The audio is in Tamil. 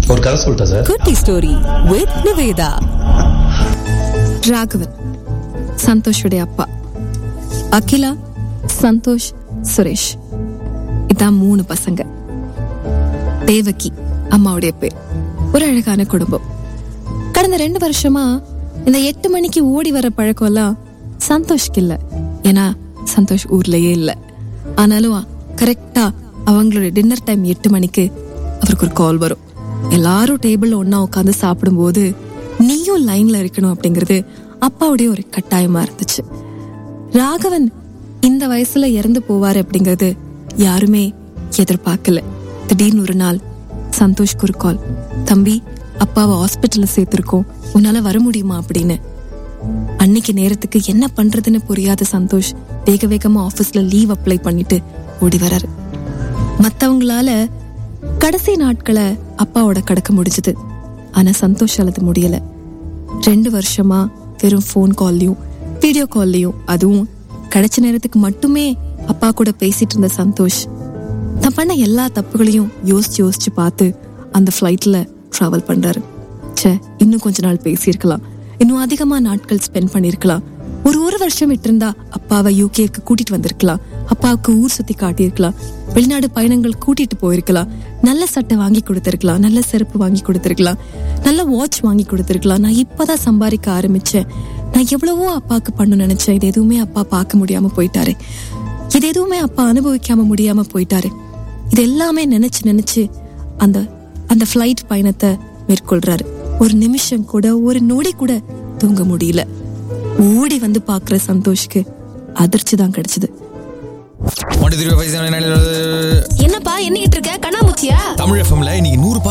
ஒரு கதை சொல்லிட்டா சார் குட்டி ஸ்டோரி வித் நிவேதா ராகவன் சந்தோஷுடைய அப்பா அகிலா சந்தோஷ் சுரேஷ் இதான் மூணு பசங்க தேவகி அம்மாவுடைய பேர் ஒரு அழகான குடும்பம் கடந்த ரெண்டு வருஷமா இந்த எட்டு மணிக்கு ஓடி வர பழக்கம் எல்லாம் சந்தோஷ்க்கு இல்ல ஏன்னா சந்தோஷ் ஊர்லயே இல்ல ஆனாலும் கரெக்டா அவங்களோட டின்னர் டைம் எட்டு மணிக்கு அவருக்கு ஒரு கால் வரும் எல்லாரும் டேபிள்ல ஒண்ணா உட்காந்து சாப்பிடும்போது நீயும் லைன்ல இருக்கணும் அப்படிங்கிறது அப்பாவுடைய ஒரு கட்டாயமா இருந்துச்சு ராகவன் இந்த வயசுல இறந்து போவாரு அப்படிங்கறது யாருமே எதிர்பார்க்கல திடீர்னு ஒரு நாள் சந்தோஷ்க்கு ஒரு கால் தம்பி அப்பாவை ஹாஸ்பிட்டல்ல சேர்த்திருக்கோம் உன்னால வர முடியுமா அப்படின்னு அன்னைக்கு நேரத்துக்கு என்ன பண்றதுன்னு புரியாத சந்தோஷ் வேக வேகமா ஆபீஸ்ல லீவ் அப்ளை பண்ணிட்டு ஓடி வராரு மத்தவங்களால கடைசி நாட்களை அப்பாவோட கடக்க முடிஞ்சது ஆனா சந்தோஷால அது முடியல ரெண்டு வருஷமா வெறும் ஃபோன் கால்லையும் வீடியோ கால்லையும் அதுவும் கிடைச்ச நேரத்துக்கு மட்டுமே அப்பா கூட பேசிட்டு இருந்த சந்தோஷ் தான் பண்ண எல்லா தப்புகளையும் யோசிச்சு யோசிச்சு பார்த்து அந்த ஃப்ளைட்ல டிராவல் பண்றாரு ச்சே இன்னும் கொஞ்ச நாள் பேசியிருக்கலாம் இன்னும் அதிகமா நாட்கள் ஸ்பெண்ட் பண்ணிருக்கலாம் ஒரு ஒரு வருஷம் விட்டிருந்தா அப்பாவை யூகேக்கு கூட்டிட்டு வந்திருக்கலாம் அப்பாவுக்கு ஊர் சுத்தி காட்டியிருக்கலாம் வெளிநாடு பயணங்கள் கூட்டிட்டு போயிருக்கலாம் நல்ல சட்டை வாங்கி கொடுத்திருக்கலாம் நல்ல செருப்பு வாங்கி கொடுத்திருக்கலாம் நல்ல வாட்ச் வாங்கி கொடுத்திருக்கலாம் நான் இப்பதான் சம்பாதிக்க ஆரம்பிச்சேன் நான் எவ்வளவோ அப்பாவுக்கு பண்ண நினைச்சேன் இது எதுவுமே அப்பா பார்க்க முடியாம போயிட்டாரு இது எதுவுமே அப்பா அனுபவிக்காம முடியாம போயிட்டாரு இது எல்லாமே நினைச்சு நினைச்சு அந்த அந்த ஃப்ளைட் பயணத்தை மேற்கொள்றாரு ஒரு நிமிஷம் கூட ஒரு நொடி கூட தூங்க முடியல ஓடி வந்து பாக்குற சந்தோஷ்க்கு அதிர்ச்சி தான் கிடைச்சது ஒன்று திருப்பி என்னப்பா எண்ணிக்கிட்டு இருக்க கண்ணாமூச்சியா தமிழ் எஃப்எம்ல இன்னைக்கு நூறு பாட்டு